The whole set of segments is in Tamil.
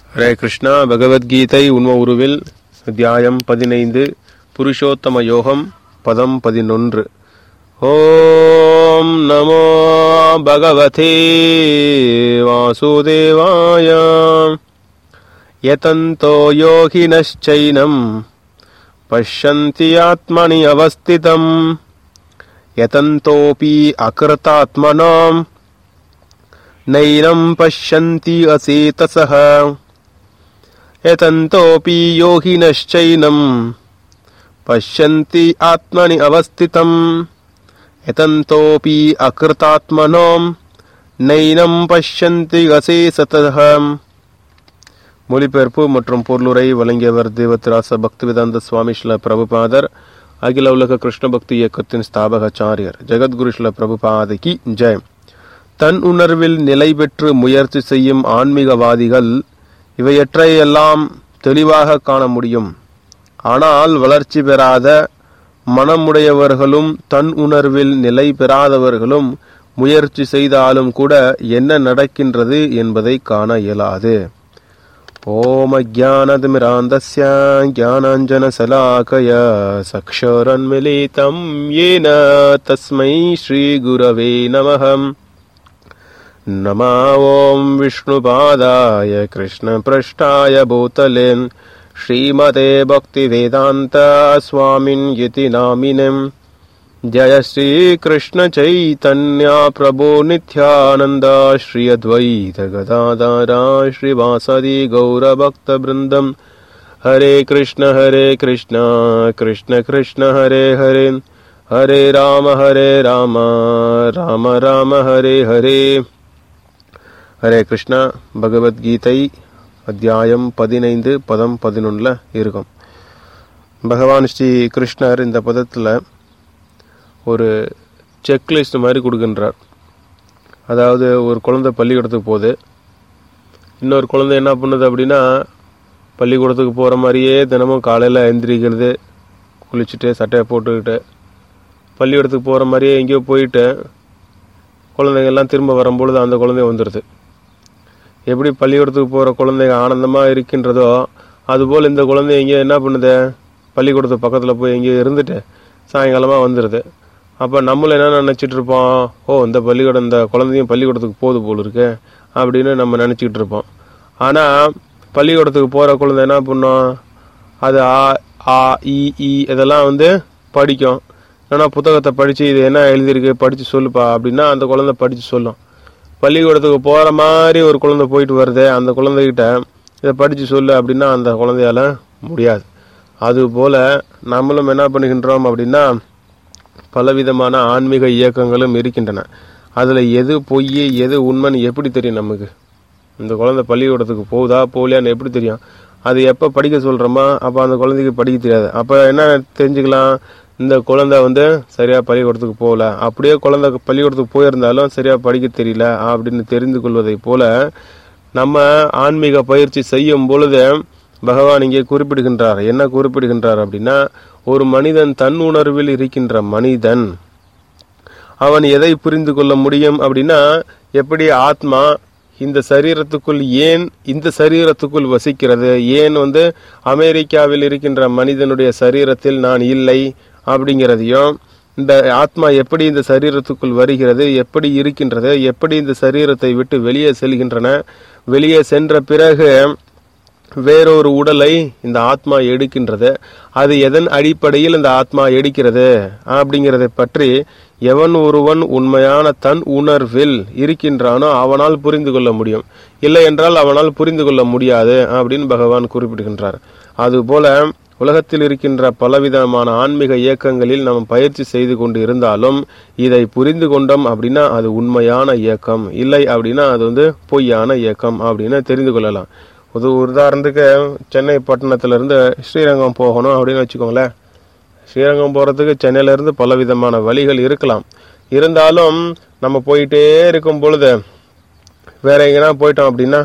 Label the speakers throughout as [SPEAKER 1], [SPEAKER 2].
[SPEAKER 1] ஹரே கிருஷ்ணா பகவத்கீதை உண்ம உருவில் அத்தியாயம் பதினைந்து புருஷோத்தம யோகம் பதம் பதினொன்று ஓம் நமோ பகவதே வாசுதேவாய யதந்தோ யோகினश्चैनं பஷ்யந்தி ஆத்மனி அவஸ்திதம் யதந்தோபி அகிருதாத்மனாம் नैनं पश्यन्ति असेतसः यतन्तोऽपि योगिनश्चैनं पश्यन्ति आत्मनि अवस्थितं यतन्तोऽपि अकृतात्मनो நைனம் பஷ்யந்தி அசேசதः மொழிபெயர்ப்பு மற்றும் பொருளுரை வழங்கியவர் தேவத்ராச பக்திவேதாந்த சுவாமி ஸ்ல பிரபுபாதர் அகில உலக கிருஷ்ண பக்தி இயக்கத்தின் ஸ்தாபகாச்சாரியர் ஜெகத்குரு ஸ்ல பிரபுபாதைக்கு ஜெயம் தன் உணர்வில் நிலை பெற்று முயற்சி செய்யும் ஆன்மீகவாதிகள் இவையற்றையெல்லாம் தெளிவாக காண முடியும் ஆனால் வளர்ச்சி பெறாத மனமுடையவர்களும் தன் உணர்வில் நிலை பெறாதவர்களும் முயற்சி செய்தாலும் கூட என்ன நடக்கின்றது என்பதை காண இயலாது ஓம ஜானதிமிராந்தஸ்ய ஜானாஞ்சனசலாக்கய சக்ஷரன்மிலிதம் ஏன தஸ்மை ஸ்ரீகுரவே நமகம் नमा ॐ विष्णुपादाय कृष्णपृष्ठाय भूतले श्रीमते भक्तिवेदान्त स्वामिन् इति नामिनम् जय श्रीकृष्णचैतन्या प्रभो नित्यानन्द श्री अद्वैत गदाधारा श्रीवासदि गौरभक्तवृन्दम् हरे कृष्ण हरे कृष्ण कृष्ण कृष्ण हरे हरे हरे राम हरे राम राम राम हरे हरे ஹரே கிருஷ்ணா பகவத்கீதை அத்தியாயம் பதினைந்து பதம் பதினொன்றில் இருக்கும் பகவான் ஸ்ரீ கிருஷ்ணர் இந்த பதத்தில் ஒரு செக்லிஸ்ட் மாதிரி கொடுக்கின்றார் அதாவது ஒரு குழந்தை பள்ளிக்கூடத்துக்கு போகுது இன்னொரு குழந்தை என்ன பண்ணுது அப்படின்னா பள்ளிக்கூடத்துக்கு போகிற மாதிரியே தினமும் காலையில் எந்திரிக்கிறது குளிச்சுட்டு சட்டையை போட்டுக்கிட்டு பள்ளிக்கூடத்துக்கு போகிற மாதிரியே எங்கேயோ போயிட்டு குழந்தைங்கள்லாம் திரும்ப வரும்பொழுது அந்த குழந்தை வந்துடுது எப்படி பள்ளிக்கூடத்துக்கு போகிற குழந்தைங்க ஆனந்தமாக இருக்கின்றதோ அதுபோல் இந்த குழந்தை எங்கேயோ என்ன பண்ணுது பள்ளிக்கூடத்துக்கு பக்கத்தில் போய் எங்கேயோ இருந்துட்டு சாயங்காலமாக வந்துடுது அப்போ நம்மள என்ன நினச்சிட்டு இருப்போம் ஓ இந்த பள்ளிக்கூடம் இந்த குழந்தையும் பள்ளிக்கூடத்துக்கு போகுது போல் இருக்கு அப்படின்னு நம்ம நினச்சிக்கிட்டு இருப்போம் ஆனால் பள்ளிக்கூடத்துக்கு போகிற குழந்தை என்ன பண்ணும் அது ஆ ஆ இ ஈ இதெல்லாம் வந்து படிக்கும் ஆனால் புத்தகத்தை படித்து இது என்ன எழுதியிருக்கு படித்து சொல்லுப்பா அப்படின்னா அந்த குழந்தை படித்து சொல்லும் பள்ளிக்கூடத்துக்கு போகிற மாதிரி ஒரு குழந்தை போயிட்டு வருது அந்த குழந்தைகிட்ட இதை படித்து சொல்லு அப்படின்னா அந்த குழந்தையால முடியாது அதுபோல் நம்மளும் என்ன பண்ணுகின்றோம் அப்படின்னா பலவிதமான ஆன்மீக இயக்கங்களும் இருக்கின்றன அதில் எது பொய் எது உண்மைன்னு எப்படி தெரியும் நமக்கு இந்த குழந்தை பள்ளிக்கூடத்துக்கு போகுதா போகலையான்னு எப்படி தெரியும் அது எப்போ படிக்க சொல்கிறோமா அப்போ அந்த குழந்தைக்கு படிக்க தெரியாது அப்போ என்ன தெரிஞ்சுக்கலாம் இந்த குழந்தை வந்து சரியாக பள்ளிக்கூடத்துக்கு போகல அப்படியே குழந்தை பள்ளிக்கூடத்துக்கு போயிருந்தாலும் சரியாக படிக்க தெரியல அப்படின்னு தெரிந்து கொள்வதை போல நம்ம ஆன்மீக பயிற்சி செய்யும் பொழுது பகவான் இங்கே குறிப்பிடுகின்றார் என்ன குறிப்பிடுகின்றார் அப்படின்னா ஒரு மனிதன் தன் உணர்வில் இருக்கின்ற மனிதன் அவன் எதை புரிந்து கொள்ள முடியும் அப்படின்னா எப்படி ஆத்மா இந்த சரீரத்துக்குள் ஏன் இந்த சரீரத்துக்குள் வசிக்கிறது ஏன் வந்து அமெரிக்காவில் இருக்கின்ற மனிதனுடைய சரீரத்தில் நான் இல்லை அப்படிங்கிறதையும் இந்த ஆத்மா எப்படி இந்த சரீரத்துக்குள் வருகிறது எப்படி இருக்கின்றது எப்படி இந்த சரீரத்தை விட்டு வெளியே செல்கின்றன வெளியே சென்ற பிறகு வேறொரு உடலை இந்த ஆத்மா எடுக்கின்றது அது எதன் அடிப்படையில் இந்த ஆத்மா எடுக்கிறது அப்படிங்கிறதை பற்றி எவன் ஒருவன் உண்மையான தன் உணர்வில் இருக்கின்றானோ அவனால் புரிந்து கொள்ள முடியும் இல்லை என்றால் அவனால் புரிந்து கொள்ள முடியாது அப்படின்னு பகவான் குறிப்பிடுகின்றார் அதுபோல உலகத்தில் இருக்கின்ற பலவிதமான ஆன்மீக இயக்கங்களில் நாம் பயிற்சி செய்து கொண்டு இருந்தாலும் இதை புரிந்து கொண்டோம் அப்படின்னா அது உண்மையான இயக்கம் இல்லை அப்படின்னா அது வந்து பொய்யான இயக்கம் அப்படின்னு தெரிந்து கொள்ளலாம் ஒரு உதாரணத்துக்கு சென்னை பட்டணத்திலிருந்து ஸ்ரீரங்கம் போகணும் அப்படின்னு வச்சுக்கோங்களேன் ஸ்ரீரங்கம் போகிறதுக்கு சென்னையிலேருந்து பலவிதமான வழிகள் இருக்கலாம் இருந்தாலும் நம்ம போயிட்டே இருக்கும் பொழுது வேற எங்கன்னா போயிட்டோம் அப்படின்னா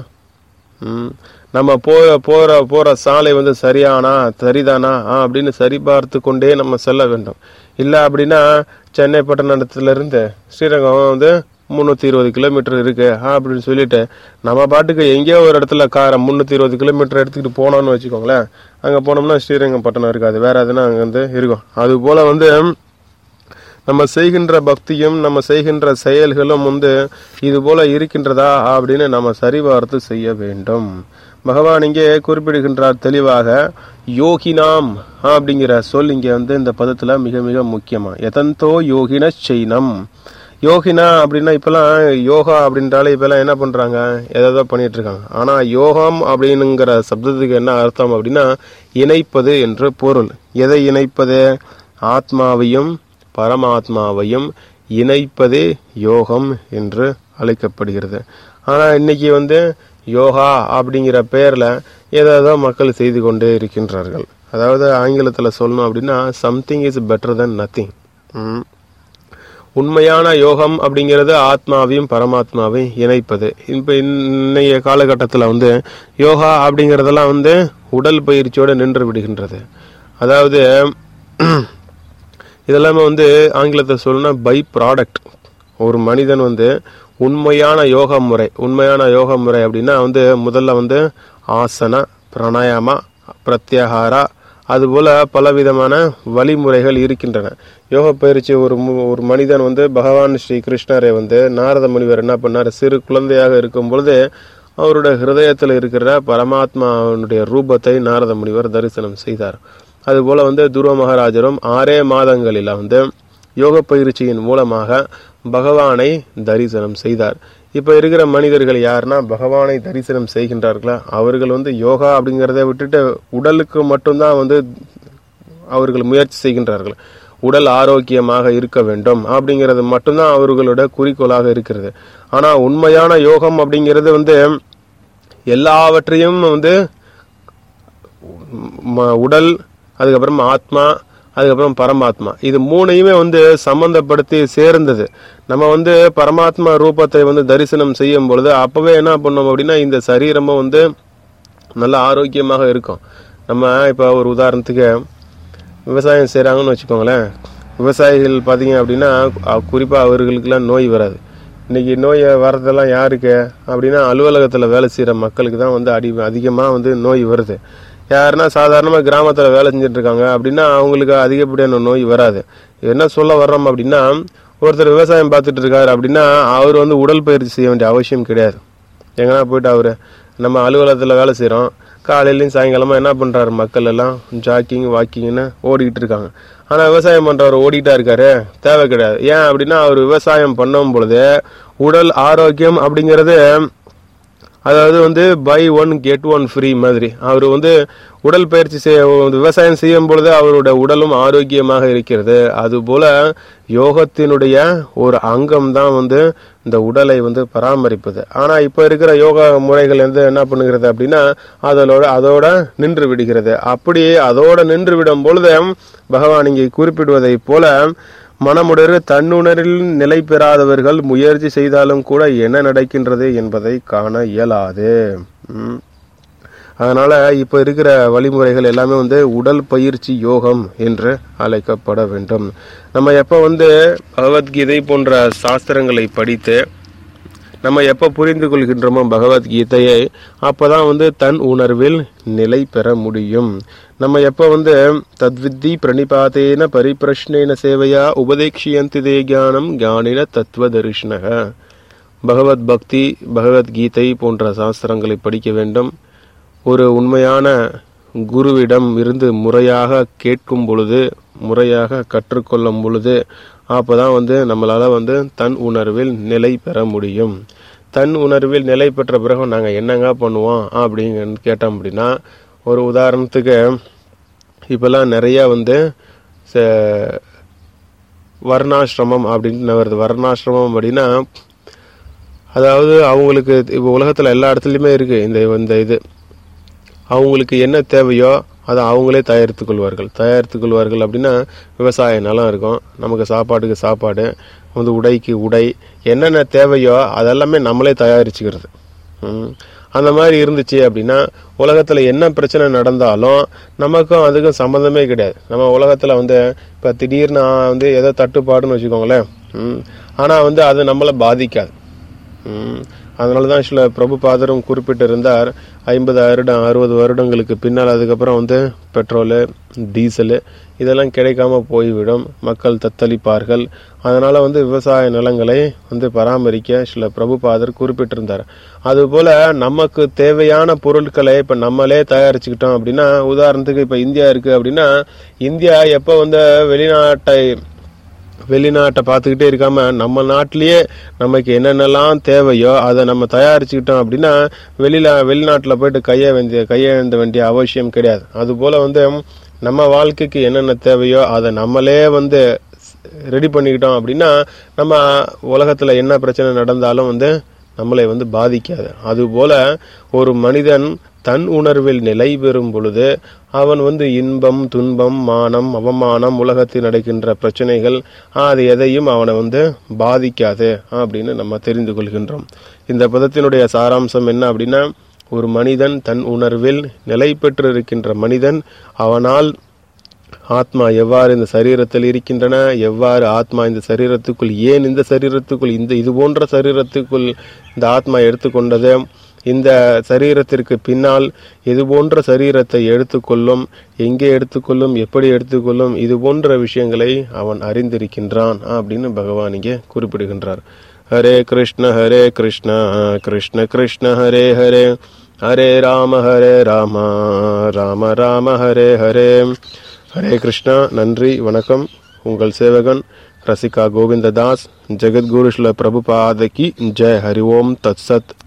[SPEAKER 1] நம்ம போ போகிற போகிற சாலை வந்து சரியானா சரிதானா அப்படின்னு சரிபார்த்து கொண்டே நம்ம செல்ல வேண்டும் இல்லை அப்படின்னா சென்னை பட்டணத்திலிருந்து ஸ்ரீரங்கம் வந்து முந்நூற்றி இருபது கிலோமீட்டர் இருக்கு அப்படின்னு சொல்லிட்டு நம்ம பாட்டுக்கு எங்கேயோ ஒரு இடத்துல காரை முந்நூற்றி இருபது கிலோமீட்டர் எடுத்துக்கிட்டு போனோம்னு வச்சுக்கோங்களேன் அங்கே போனோம்னா ஸ்ரீரங்கப்பட்டினம் இருக்காது வேற எதுனா அங்கே வந்து இருக்கும் அது போல வந்து நம்ம செய்கின்ற பக்தியும் நம்ம செய்கின்ற செயல்களும் வந்து இது போல இருக்கின்றதா அப்படின்னு நம்ம சரிபார்த்து செய்ய வேண்டும் பகவான் இங்கே குறிப்பிடுகின்றார் தெளிவாக யோகினாம் அப்படிங்கிற சொல் இங்கே வந்து இந்த பதத்துல மிக மிக முக்கியமா எதந்தோ யோகின செய்னம் யோகினா அப்படின்னா இப்பெல்லாம் யோகா அப்படின்றாலே இப்பெல்லாம் என்ன பண்றாங்க ஏதாவது பண்ணிட்டு இருக்காங்க ஆனா யோகம் அப்படின்னுங்கிற சப்தத்துக்கு என்ன அர்த்தம் அப்படின்னா இணைப்பது என்று பொருள் எதை இணைப்பது ஆத்மாவையும் பரமாத்மாவையும் இணைப்பதே யோகம் என்று அழைக்கப்படுகிறது ஆனா இன்னைக்கு வந்து யோகா அப்படிங்கிற பெயர்ல ஏதேதோ மக்கள் செய்து கொண்டே இருக்கின்றார்கள் அதாவது ஆங்கிலத்துல சொல்லணும் அப்படின்னா something is better than nothing உண்மையான யோகம் அப்படிங்கிறது ஆத்மாவையும் பரமாத்மாவையும் இணைப்பது இப்போ இன்னைய காலகட்டத்தில் வந்து யோகா அப்படிங்கிறதெல்லாம் வந்து உடல் பயிற்சியோடு நின்று விடுகின்றது அதாவது இதெல்லாமே வந்து ஆங்கிலத்தை சொல்லணும்னா பை ப்ராடக்ட் ஒரு மனிதன் வந்து உண்மையான யோக முறை உண்மையான யோக முறை அப்படின்னா வந்து முதல்ல வந்து ஆசன பிராணாயாமா பிரத்யாகாரா அதுபோல பலவிதமான வழிமுறைகள் இருக்கின்றன யோக பயிற்சி ஒரு மு- ஒரு மனிதன் வந்து பகவான் ஸ்ரீ கிருஷ்ணரை வந்து நாரத முனிவர் என்ன பண்ணார் சிறு குழந்தையாக இருக்கும் பொழுது அவருடைய ஹிருதயத்தில் இருக்கிற பரமாத்மாவுடைய ரூபத்தை நாரத முனிவர் தரிசனம் செய்தார் அதுபோல வந்து துருவ மகாராஜரும் ஆறே மாதங்களில் வந்து யோக பயிற்சியின் மூலமாக பகவானை தரிசனம் செய்தார் இப்ப இருக்கிற மனிதர்கள் யாருன்னா பகவானை தரிசனம் செய்கின்றார்களா அவர்கள் வந்து யோகா அப்படிங்கிறத விட்டுட்டு உடலுக்கு மட்டும்தான் வந்து அவர்கள் முயற்சி செய்கின்றார்கள் உடல் ஆரோக்கியமாக இருக்க வேண்டும் அப்படிங்கிறது மட்டும்தான் அவர்களோட குறிக்கோளாக இருக்கிறது ஆனா உண்மையான யோகம் அப்படிங்கிறது வந்து எல்லாவற்றையும் வந்து ம- உடல் அதுக்கப்புறம் ஆத்மா அதுக்கப்புறம் பரமாத்மா இது மூணையுமே வந்து சம்பந்தப்படுத்தி சேர்ந்தது நம்ம வந்து பரமாத்மா ரூபத்தை வந்து தரிசனம் செய்யும் பொழுது அப்பவே என்ன பண்ணோம் அப்படின்னா இந்த சரீரமும் வந்து நல்ல ஆரோக்கியமாக இருக்கும் நம்ம இப்போ ஒரு உதாரணத்துக்கு விவசாயம் செய்கிறாங்கன்னு வச்சுக்கோங்களேன் விவசாயிகள் பார்த்தீங்க அப்படின்னா அ- குறிப்பா அவர்களுக்கெல்லாம் நோய் வராது இன்னைக்கு நோய் வர்றதெல்லாம் யாருக்கு அப்படின்னா அலுவலகத்தில் வேலை செய்கிற மக்களுக்கு தான் வந்து அடி அதிகமாக வந்து நோய் வருது யாருன்னா சாதாரணமாக கிராமத்தில் வேலை செஞ்சுட்டு இருக்காங்க அப்படின்னா அவங்களுக்கு அதிகப்படியான நோய் வராது என்ன சொல்ல வர்றோம் அப்படின்னா ஒருத்தர் விவசாயம் பார்த்துட்டு இருக்காரு அப்படின்னா அவர் வந்து உடல் பயிற்சி செய்ய வேண்டிய அவசியம் கிடையாது எங்கன்னா போயிட்டு அவரு நம்ம அலுவலகத்தில் வேலை செய்கிறோம் காலையிலையும் சாயங்காலமா என்ன பண்றாரு மக்கள் எல்லாம் ஜாக்கிங் வாக்கிங்னு ஓடிக்கிட்டு இருக்காங்க ஆனா விவசாயம் பண்றவர் ஓடிட்டா இருக்காரு தேவை கிடையாது ஏன் அப்படின்னா அவர் விவசாயம் பண்ணும் பொழுது உடல் ஆரோக்கியம் அப்படிங்கிறது அதாவது வந்து buy one get one free மாதிரி அவர் வந்து உடல் பயிற்சி செய்ய விவசாயம் செய்யும் பொழுது அவருடைய உடலும் ஆரோக்கியமாக இருக்கிறது அதுபோல யோகத்தினுடைய ஒரு அங்கம் தான் வந்து இந்த உடலை வந்து பராமரிப்பது ஆனா இப்ப இருக்கிற யோகா முறைகள் வந்து என்ன பண்ணுகிறது அப்படின்னா அதோட அதோட நின்று விடுகிறது அப்படி அதோட நின்று விடும் பொழுது பகவான் இங்கே குறிப்பிடுவதைப் போல மனமுடரு தன்னுணரில் நிலை பெறாதவர்கள் முயற்சி செய்தாலும் கூட என்ன நடக்கின்றது என்பதை காண இயலாது ம். அதனால இப்ப இருக்கிற வழிமுறைகள் எல்லாமே வந்து உடல் பயிற்சி யோகம் என்று அழைக்கப்பட வேண்டும் நம்ம எப்ப வந்து பகவத்கீதை போன்ற சாஸ்திரங்களை படித்து நம்ம எப்ப புரிந்து கொள்கின்றோமோ பகவத்கீதையை அப்பதான் வந்து தன் உணர்வில் நிலை பெற முடியும் நம்ம எப்ப வந்து தத்வித்தி பிரணிபாத்தேன பரிப்பிரஷ்னேன சேவையா உபதேக்ஷியந்தி தே ஞானம் ஞானின தத்துவ தரிஷ்ணக பகவத் பக்தி பகவத்கீதை போன்ற சாஸ்திரங்களை படிக்க வேண்டும் ஒரு உண்மையான குருவிடம் இருந்து முறையாக கேட்கும் பொழுது முறையாக கற்றுக்கொள்ளும் பொழுது அப்பதான் வந்து நம்மளால வந்து தன் உணர்வில் நிலை பெற முடியும் தன் உணர்வில் நிலை பெற்ற பிறகு நாங்க என்னங்க பண்ணுவோம் அப்படின்னு கேட்டோம் அப்படின்னா ஒரு உதாரணத்துக்கு இப்பெல்லாம் நிறைய வந்து ச- வர்ணாசிரமம் அப்படின்னு வருது வர்ணாசிரமம் அப்படின்னா அதாவது அவங்களுக்கு இப்போ உலகத்துல எல்லா இடத்துலயுமே இருக்கு இந்த இந்த இது அவங்களுக்கு என்ன தேவையோ அதை அவங்களே தயாரித்துக் கொள்வார்கள் தயாரித்துக் கொள்வார்கள் அப்படின்னா விவசாய நிலம் இருக்கும் நமக்கு சாப்பாட்டுக்கு சாப்பாடு வந்து உடைக்கு உடை என்னென்ன தேவையோ அதெல்லாமே நம்மளே தயாரிச்சுக்கிறது ம். அந்த மாதிரி இருந்துச்சு அப்படின்னா உலகத்துல என்ன பிரச்சனை நடந்தாலும் நமக்கும் அதுக்கும் சம்மந்தமே கிடையாது நம்ம உலகத்துல வந்து இப்ப திடீர்னு வந்து ஏதோ தட்டுப்பாடுன்னு வச்சுக்கோங்களேன் ம். ஆனால் வந்து அது நம்மளை பாதிக்காது ம். அதனால தான் சில பிரபுபாதரும் குறிப்பிட்டிருந்தார் ஐம்பது வருடம் அறுபது வருடங்களுக்கு பின்னால் அதுக்கப்புறம் வந்து பெட்ரோலு டீசலு இதெல்லாம் கிடைக்காம போய்விடும் மக்கள் தத்தளிப்பார்கள் அதனால வந்து விவசாய நிலங்களை வந்து பராமரிக்க சில பிரபுபாதர் குறிப்பிட்டிருந்தார் அதுபோல நமக்கு தேவையான பொருட்களை இப்ப நம்மளே தயாரிச்சுக்கிட்டோம் அப்படின்னா உதாரணத்துக்கு இப்ப இந்தியா இருக்கு அப்படின்னா இந்தியா எப்ப வந்து வெளிநாட்டை வெளிநாட்டை பார்த்துக்கிட்டே இருக்காம நம்ம நாட்டிலேயே நமக்கு என்னென்னலாம் தேவையோ அதை நம்ம தயாரிச்சுக்கிட்டோம் அப்படின்னா வெளியில வெளிநாட்டில் போயிட்டு கைய வேண்டிய கையெழுந்த வேண்டிய அவசியம் கிடையாது அதுபோல வந்து நம்ம வாழ்க்கைக்கு என்னென்ன தேவையோ அதை நம்மளே வந்து ரெடி பண்ணிக்கிட்டோம் அப்படின்னா நம்ம உலகத்துல என்ன பிரச்சனை நடந்தாலும் வந்து நம்மளை வந்து பாதிக்காது அதுபோல ஒரு மனிதன் தன் உணர்வில் நிலை பெறும் பொழுது அவன் வந்து இன்பம் துன்பம் மானம் அவமானம் உலகத்தில் நடக்கின்ற பிரச்சனைகள் அது எதையும் அவனை வந்து பாதிக்காது அப்படின்னு நம்ம தெரிந்து கொள்கின்றோம் இந்த பதத்தினுடைய சாராம்சம் என்ன அப்படின்னா ஒரு மனிதன் தன் உணர்வில் நிலை பெற்றிருக்கின்ற மனிதன் அவனால் ஆத்மா எவ்வாறு இந்த சரீரத்தில் இருக்கின்றன எவ்வாறு ஆத்மா இந்த சரீரத்துக்குள் ஏன் இந்த சரீரத்துக்குள் இந்த இது போன்ற சரீரத்துக்குள் இந்த ஆத்மா எடுத்துக்கொண்டது இந்த சரீரத்திற்கு பின்னால் இது போன்ற சரீரத்தை எடுத்துக்கொள்ளும் எங்கே எடுத்துக்கொள்ளும் எப்படி எடுத்துக்கொள்ளும் இது போன்ற விஷயங்களை அவன் அறிந்திருக்கின்றான் அப்படின்னு பகவான் இங்கே குறிப்பிடுகின்றார் ஹரே கிருஷ்ண ஹரே கிருஷ்ண கிருஷ்ண கிருஷ்ண ஹரே ஹரே ஹரே ராம ஹரே ராம ராம ராம ஹரே ஹரே ஹரே கிருஷ்ணா நன்றி வணக்கம் உங்கள் சேவகன் ரசிகா கோவிந்ததாஸ் ஜெகத்குரு ஸ்ல பிரபுபாதகி ஜெய் ஹரி ஓம் தத் சத்